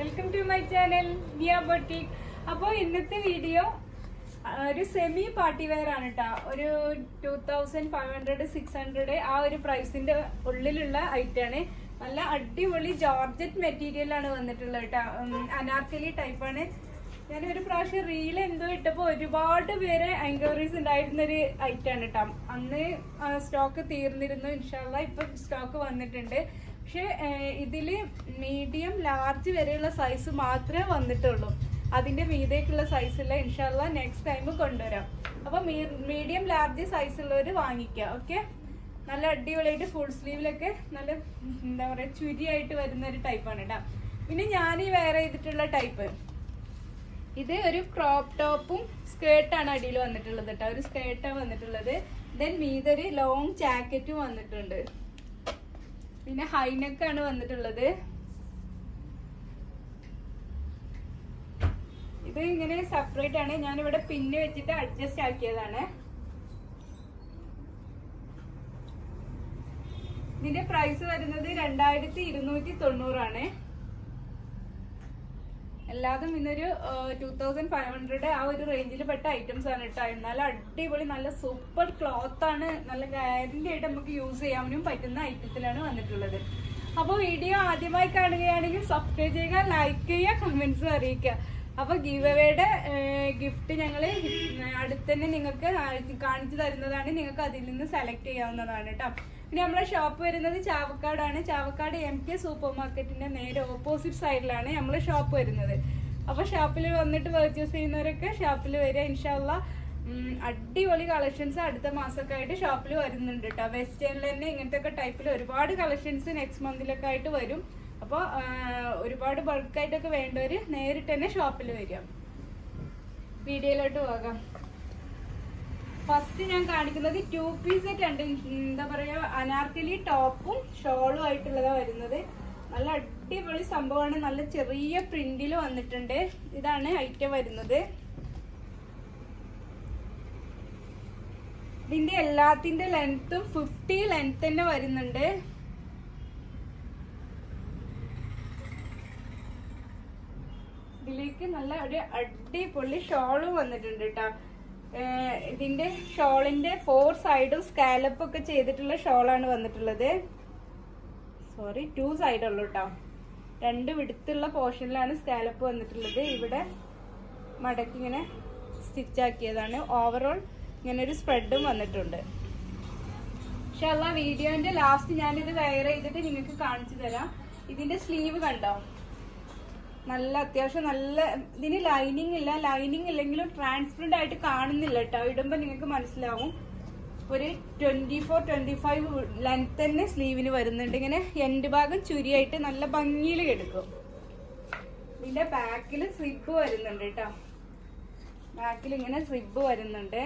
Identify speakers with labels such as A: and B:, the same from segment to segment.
A: welcome to my channel Niya boutique അപ്പോൾ ഇന്നത്തെ video ഒരു സെമി പാർട്ടി വെയർ ആണ് കേട്ടോ ഒരു two thousand five hundred six hundred ആ ഒരു പ്രൈസിന്റെ ഉള്ളിലുള്ള ഐറ്റം ആണ് നല്ല അടിപൊളി ജോർജറ്റ് മെറ്റീരിയൽ ആണ് വന്നിട്ടുള്ളത് കേട്ടോ അനാർക്കലി ടൈപ്പ് ആണ് ഞാൻ ഒരു പ്രാവശ്യം റീൽ എന്തോ ഇട്ടപ്പോ ഒരുപാട് പേര് എൻക്വയറീസ് ഉണ്ടായിരുന്ന ഒരു ഐറ്റം ആണ് കേട്ടോ അന്ന് സ്റ്റോക്ക് തീർന്നിരുന്നു ഇൻഷാല്ല ഇപ്പൊ സ്റ്റോക്ക് വന്നിട്ടുണ്ട് പക്ഷെ ഇതില് മീഡിയം ലാർജ് വരെയുള്ള സൈസ് മാത്രമേ വന്നിട്ടുള്ളൂ അതിന്റെ മീതേക്കുള്ള സൈസുള്ള ഇൻഷാല്ല നെക്സ്റ്റ് ടൈം കൊണ്ടുവരാം അപ്പൊ മീഡിയം ലാർജ് സൈസ് ഉള്ളവര് വാങ്ങിക്കാം ഓക്കെ നല്ല അടിപൊളിയായിട്ട് ഫുൾ സ്ലീവിലൊക്കെ നല്ല എന്താ പറയാ ചുരിയായിട്ട് വരുന്ന ഒരു ടൈപ്പാണ് കേട്ടോ പിന്നെ ഞാൻ ഈ വേറെ ചെയ്തിട്ടുള്ള ടൈപ്പ് ഇത് ഒരു ക്രോപ്പ് ടോപ്പും സ്കേർട്ടാണ് അടിയിൽ വന്നിട്ടുള്ളത് കേട്ടോ ഒരു സ്കേർട്ടാണ് വന്നിട്ടുള്ളത് ദെൻ മീതൊരു ലോങ് ജാക്കറ്റും വന്നിട്ടുണ്ട് പിന്നെ ഹൈനെക്കാണ് വന്നിട്ടുള്ളത് ഇത് ഇങ്ങനെ സെപ്പറേറ്റ് ആണ് ഞാൻ ഇവിടെ പിന്ന് വെച്ചിട്ട് അഡ്ജസ്റ്റ് ആക്കിയതാണ് ഇതിന്റെ പ്രൈസ് വരുന്നത് രണ്ടായിരത്തി ഇരുന്നൂറ്റി തൊണ്ണൂറാണ് എല്ലാതും ഇന്നൊരു ടൂ തൗസൻഡ് ഫൈവ് ഹൺഡ്രഡ് ആ ഒരു റേഞ്ചിൽ പെട്ട ഐറ്റംസ് ആണ് കേട്ടോ എന്നാലും അടിപൊളി നല്ല സൂപ്പർ ക്ലോത്ത് ആണ് നല്ല ഗ്യാരണ്ടി ആയിട്ട് നമുക്ക് യൂസ് ചെയ്യാനും പറ്റുന്ന ഐറ്റത്തിലാണ് വന്നിട്ടുള്ളത് അപ്പോൾ വീഡിയോ ആദ്യമായി കാണുകയാണെങ്കിൽ സബ്സ്ക്രൈബ് ചെയ്യുക ലൈക്ക് ചെയ്യുക കമന്റ്സ് അറിയിക്കുക അപ്പൊ ഗീവ് അവയുടെ ഗിഫ്റ്റ് ഞങ്ങൾ അടുത്ത് തന്നെ നിങ്ങൾക്ക് കാണിച്ചു തരുന്നതാണ് നിങ്ങൾക്ക് അതിൽ നിന്ന് സെലക്ട് ചെയ്യാവുന്നതാണ് കേട്ടോ പിന്നെ നമ്മളെ ഷോപ്പ് വരുന്നത് ചാവക്കാടാണ് ചാവക്കാട് എം കെ സൂപ്പർ മാർക്കറ്റിന്റെ നേരെ ഓപ്പോസിറ്റ് സൈഡിലാണ് നമ്മളെ ഷോപ്പ് വരുന്നത് അപ്പൊ ഷോപ്പിൽ വന്നിട്ട് പർച്ചേസ് ചെയ്യുന്നവരൊക്കെ ഷോപ്പിൽ വരിക ഇൻഷാല്ല അടിപൊളി കളക്ഷൻസ് അടുത്ത മാസമൊക്കെ ആയിട്ട് ഷോപ്പിൽ വരുന്നുണ്ട് കേട്ടോ വെസ്റ്റേണിൽ തന്നെ ഇങ്ങനത്തെ ഒക്കെ ടൈപ്പിൽ ഒരുപാട് കളക്ഷൻസ് നെക്സ്റ്റ് മന്തിലൊക്കെ ആയിട്ട് വരും അപ്പോൾ ഒരുപാട് ബൾക്കായിട്ടൊക്കെ വേണ്ടവർ നേരിട്ട് തന്നെ ഷോപ്പിൽ വരിക വീഡിയോയിലോട്ട് പോകാം ഫസ്റ്റ് ഞാൻ കാണിക്കുന്നത് ടു പീസ് സെറ്റ് ഉണ്ട് എന്താ പറയാ അനാർക്കലി ടോപ്പും ഷോളും ആയിട്ടുള്ളതാ വരുന്നത് നല്ല അടിപൊളി സംഭവമാണ് നല്ല ചെറിയ പ്രിന്റിൽ വന്നിട്ടുണ്ട് ഇതാണ് ഐറ്റം വരുന്നത് ഇതിന്റെ എല്ലാത്തിന്റെ ലെങ്ത്തും ഫിഫ്റ്റി ലെങ്ത് തന്നെ വരുന്നുണ്ട് ഇതിലേക്ക് നല്ല ഒരു അടിപൊളി ഷോളും വന്നിട്ടുണ്ട് കേട്ടോ ഇതിന്റെ ഷോളിന്റെ ഫോർ സൈഡും സ്കാലപ്പ് ഒക്കെ ചെയ്തിട്ടുള്ള ഷോളാണ് വന്നിട്ടുള്ളത് സോറി ടു സൈഡ് ഉള്ളു കേട്ടോ രണ്ട് വിടുത്തുള്ള പോർഷനിലാണ് സ്കാലപ്പ് വന്നിട്ടുള്ളത് ഇവിടെ മടക്കി ഇങ്ങനെ സ്റ്റിച്ച് ആക്കിയതാണ് ഓവറോൾ ഇങ്ങനെ ഒരു സ്പ്രെഡും വന്നിട്ടുണ്ട് പക്ഷെ അല്ല വീഡിയോന്റെ ലാസ്റ്റ് ഞാനിത് വെയർ ചെയ്തിട്ട് നിങ്ങൾക്ക് കാണിച്ചു തരാം ഇതിന്റെ സ്ലീവ് കണ്ടോ നല്ല അത്യാവശ്യം നല്ല ഇതിന് ലൈനിങ് ഇല്ല ലൈനിങ് ഇല്ലെങ്കിലും ട്രാൻസ്പെറന്റ് ആയിട്ട് കാണുന്നില്ല കേട്ടോ ഇടുമ്പോ നിങ്ങൾക്ക് മനസ്സിലാവും ഒരു twenty four twenty five length തന്നെ സ്ലീവിന് വരുന്നുണ്ട് ഇങ്ങനെ എൻഡ് ഭാഗം ചുരിയായിട്ട് നല്ല ഭംഗിയിൽ എടുക്കും ഇതിന്റെ ബാക്കിൽ സ്ലിപ്പ് വരുന്നുണ്ട് കേട്ടോ ബാക്കിൽ ഇങ്ങനെ സ്ലിപ്പ് വരുന്നുണ്ട്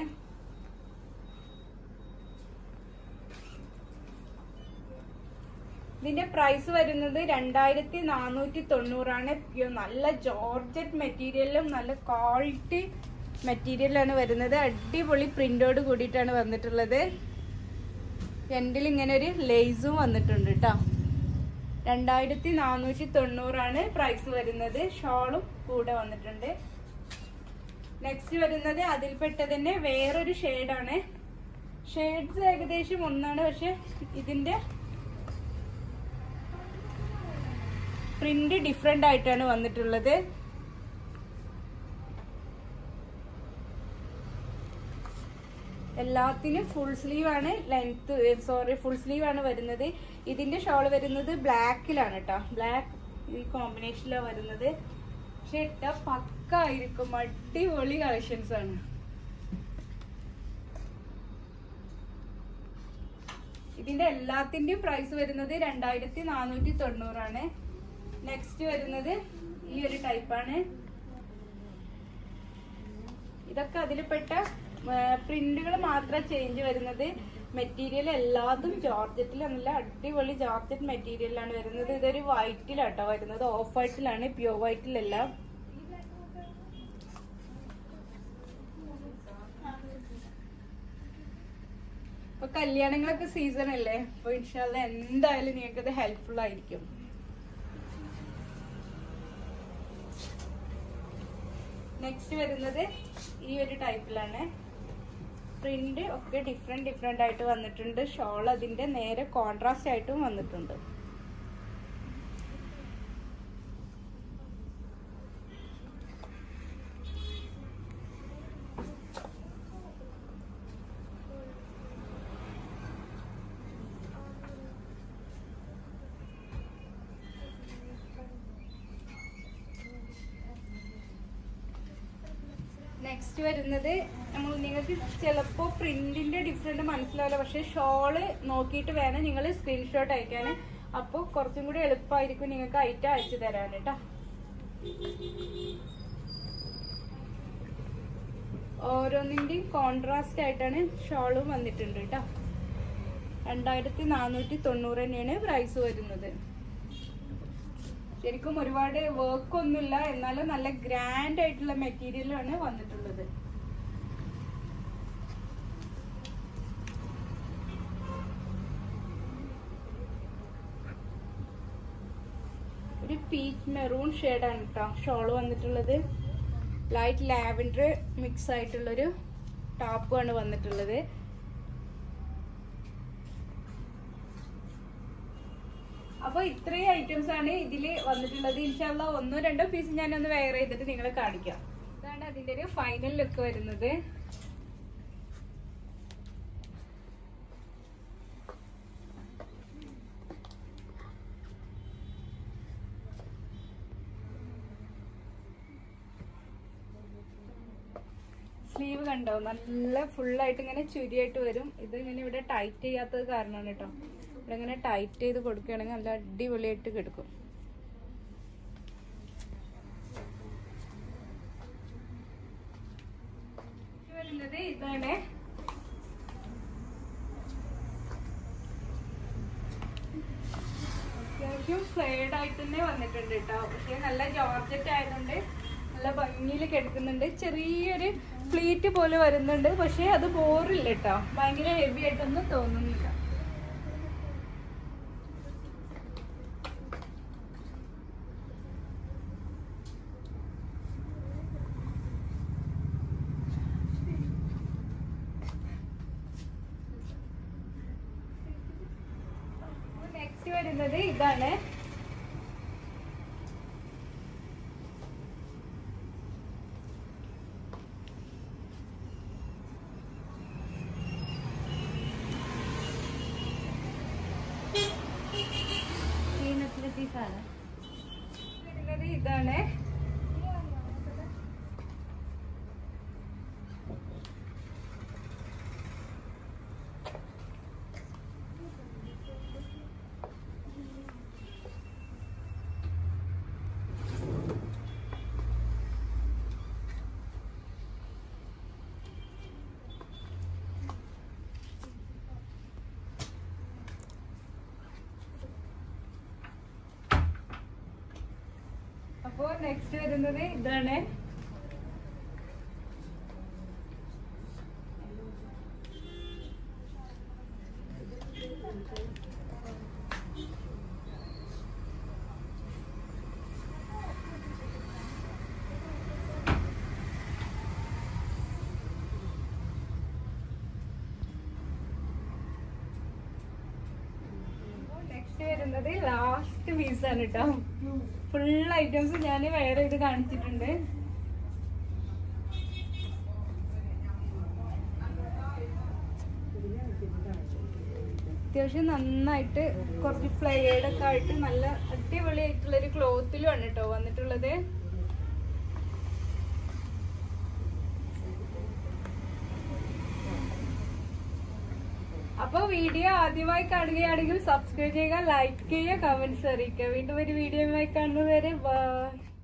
A: ഇതിന്റെ പ്രൈസ് വരുന്നത് രണ്ടായിരത്തി നാനൂറ്റി തൊണ്ണൂറാണ് നല്ല ജോർജറ്റ് മെറ്റീരിയലും നല്ല ക്വാളിറ്റി മെറ്റീരിയലാണ് വരുന്നത് അടിപൊളി പ്രിന്റോട് കൂടിയിട്ടാണ് വന്നിട്ടുള്ളത് എൻഡിൽ ഇങ്ങനെ ഒരു ലേസും വന്നിട്ടുണ്ട് കേട്ടോ രണ്ടായിരത്തി നാനൂറ്റി തൊണ്ണൂറാണ് പ്രൈസ് വരുന്നത് ഷോളും കൂടെ വന്നിട്ടുണ്ട് നെക്സ്റ്റ് വരുന്നത് അതിൽപ്പെട്ട തന്നെ വേറൊരു ഷെയ്ഡാണ് ഷെയ്ഡ്സ് ഏകദേശം ഒന്നാണ് പക്ഷെ ഇതിന്റെ പ്രിന്റ് ഡിഫറെന്റ് ആയിട്ടാണ് വന്നിട്ടുള്ളത് എല്ലാത്തിനും ഫുൾ സ്ലീവ് ആണ് ലെങ്ത് സോറി ഫുൾ സ്ലീവ് ആണ് വരുന്നത് ഇതിന്റെ ഷോൾ വരുന്നത് ബ്ലാക്കിലാണ് കേട്ടോ ബ്ലാക്ക് ഈ കോമ്പിനേഷനിലാണ് വരുന്നത് പക്ഷെ ഇട്ട പക്ക ആയിരിക്കും അടിപൊളി കളക്ഷൻസ് ആണ് ഇതിന്റെ എല്ലാത്തിന്റെയും പ്രൈസ് വരുന്നത് രണ്ടായിരത്തി നാനൂറ്റി തൊണ്ണൂറാണ് നെക്സ്റ്റ് വരുന്നത് ഈ ഒരു ടൈപ്പാണ് ഇതൊക്കെ അതിൽപ്പെട്ട പ്രിന്റുകൾ മാത്രം ചേഞ്ച് വരുന്നത് മെറ്റീരിയൽ എല്ലാതും ജോർജറ്റിൽ നല്ല അടിപൊളി ജോർജറ്റ് മെറ്റീരിയലാണ് വരുന്നത് ഇതൊരു വൈറ്റിലാട്ടോ വരുന്നത് ഓഫ് വൈറ്റിലാണ് പ്യൂർ വൈറ്റിലല്ല ഇപ്പൊ കല്യാണങ്ങളൊക്കെ സീസൺ അല്ലേ അപ്പൊ ഇൻഷാല്ല എന്തായാലും നിങ്ങൾക്ക് ഇത് ഹെൽപ്ഫുൾ ആയിരിക്കും നെക്സ്റ്റ് വരുന്നത് ഈ ഒരു ടൈപ്പിലാണ് പ്രിന്റ് ഒക്കെ ഡിഫറെന്റ് ഡിഫറെന്റ് ആയിട്ട് വന്നിട്ടുണ്ട് ഷോൾ അതിന്റെ നേരെ കോൺട്രാസ്റ്റ് ആയിട്ടും വന്നിട്ടുണ്ട് നെക്സ്റ്റ് വരുന്നത് നമ്മൾ നിങ്ങൾക്ക് ചിലപ്പോൾ പ്രിന്റിന്റെ ഡിഫറെന്റ് മനസ്സിലാവില്ല പക്ഷെ ഷോള് നോക്കിയിട്ട് വേണം നിങ്ങൾ സ്ക്രീൻഷോട്ട് അയക്കാൻ അപ്പോൾ കുറച്ചും കൂടി എളുപ്പമായിരിക്കും നിങ്ങൾക്ക് ഐറ്റം അയച്ചു തരാൻ കേട്ടോ ഓരോന്നിന്റെയും കോൺട്രാസ്റ്റ് ആയിട്ടാണ് ഷോളും വന്നിട്ടുണ്ട് കേട്ടോ രണ്ടായിരത്തി നാനൂറ്റി തൊണ്ണൂറ് തന്നെയാണ് പ്രൈസ് വരുന്നത് ശരിക്കും ഒരുപാട് വർക്ക് ഒന്നുമില്ല എന്നാലും നല്ല ഗ്രാൻഡ് ആയിട്ടുള്ള മെറ്റീരിയലാണ് വന്നിട്ടുള്ളത് ഒരു പീച്ച് മെറൂൺ ഷെയ്ഡാണ് കേട്ടോ ഷോൾ വന്നിട്ടുള്ളത് ലൈറ്റ് ലാവൻഡർ മിക്സ് ആയിട്ടുള്ളൊരു ടോപ്പുമാണ് വന്നിട്ടുള്ളത് അപ്പൊ ഇത്രയും ഐറ്റംസ് ആണ് ഇതിൽ വന്നിട്ടുള്ളത് ഇൻഷാല്ല ഒന്നോ രണ്ടോ പീസ് ഞാൻ ഒന്ന് വെയർ ചെയ്തിട്ട് നിങ്ങളെ കാണിക്കാം ഇതാണ് അതിന്റെ ഒരു ഫൈനൽ ലുക്ക് വരുന്നത് സ്ലീവ് കണ്ടോ നല്ല ഫുള്ളായിട്ട് ഇങ്ങനെ ചുരിയായിട്ട് വരും ഇത് ഇങ്ങനെ ഇവിടെ ടൈറ്റ് ചെയ്യാത്തത് കാരണമാണ് കേട്ടോ ഇവിടെ ഇങ്ങനെ ടൈറ്റ് ചെയ്ത് കൊടുക്കുകയാണെങ്കിൽ നല്ല അടിപൊളിയായിട്ട് കിടക്കും ഇത് വരുന്നത് ഇതാണ് അത്യാവശ്യം ഫ്ലെയർഡ് ആയിട്ട് തന്നെ വന്നിട്ടുണ്ട് കേട്ടോ പക്ഷെ നല്ല ജോർജറ്റ് ആയതുകൊണ്ട് നല്ല ഭംഗിയിൽ കിടക്കുന്നുണ്ട് ചെറിയൊരു ഫ്ലീറ്റ് പോലെ വരുന്നുണ്ട് പക്ഷെ അത് ബോറില്ല കേട്ടോ ഭയങ്കര ഹെവി ആയിട്ടൊന്നും തോന്നുന്നില്ല നെക്സ്റ്റ് വരുന്നത് ഇതാണ് വരുന്നത് ഇതാണ് അപ്പോ നെക്സ്റ്റ് വരുന്നത് ഇതാണ് നെക്സ്റ്റ് വരുന്നത് ലാസ്റ്റ് പീസ് ആണ് കേട്ടോ ഫുൾ ഐറ്റംസ് ഞാൻ വേറെ ഇത് കാണിച്ചിട്ടുണ്ട് അത്യാവശ്യം നന്നായിട്ട് കുറച്ച് ഫ്ലെയർഡ് ഒക്കെ ആയിട്ട് നല്ല അടിപൊളിയായിട്ടുള്ള ഒരു ക്ലോത്തിലുമാണ് കേട്ടോ വന്നിട്ടുള്ളത് അപ്പോൾ വീഡിയോ ആദ്യമായി കാണുകയാണെങ്കിൽ സബ്സ്ക്രൈബ് ചെയ്യുക ലൈക്ക് ചെയ്യുക കമന്റ്സ് അറിയിക്കുക വീണ്ടും ഒരു വീഡിയോയുമായി കാണുന്നതുവരെ ബൈ